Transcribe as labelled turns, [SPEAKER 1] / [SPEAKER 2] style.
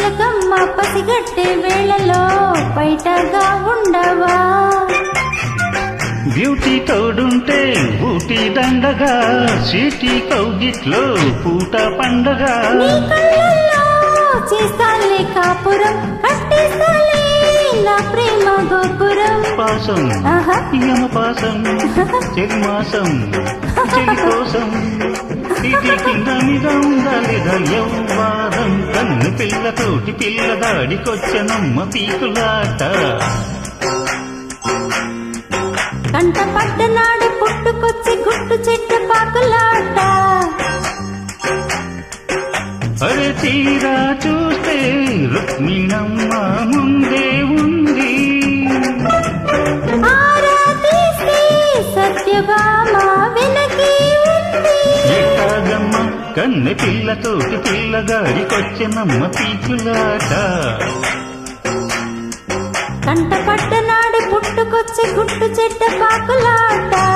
[SPEAKER 1] చిలకమ్మ పసిగట్టే వేళలో బయటగా ఉండవా
[SPEAKER 2] బ్యూటీ తోడుంటే ఊటీ దండగా సిటీ కౌగిట్లో పూట పండగ
[SPEAKER 1] నీ కళ్ళల్లో చేస్తాలే కాపురం కట్టేస్తాలే నా ప్రేమ గోపురం
[SPEAKER 2] పాసం
[SPEAKER 1] ఆహా
[SPEAKER 2] యమ పాసం చెలి మాసం చెలి కోసం ఇది కింద మీద ఉండాలి యౌవారం కన్ను పిల్లతోటి పిల్ల దాడికొచ్చనమ్మ పీకులాట
[SPEAKER 1] కంట పడ్డనాడు పుట్టుకొచ్చి గుట్టు చెట్టు పాకులాట
[SPEAKER 2] అరే తీరా చూస్తే రుక్మిణమ్మ ముందే ఉంది
[SPEAKER 1] ఆరా తీస్తే సత్యభామ వెనకే ఉంది
[SPEAKER 2] ఎట్టాగమ్మ కన్నె పిల్లతోటి పిల్ల గాడికొచ్చనమ్మ పీకులాట
[SPEAKER 1] కంట పడ్డనాడు పుట్టుకొచ్చి గుట్టు చెట్టు పాకులాట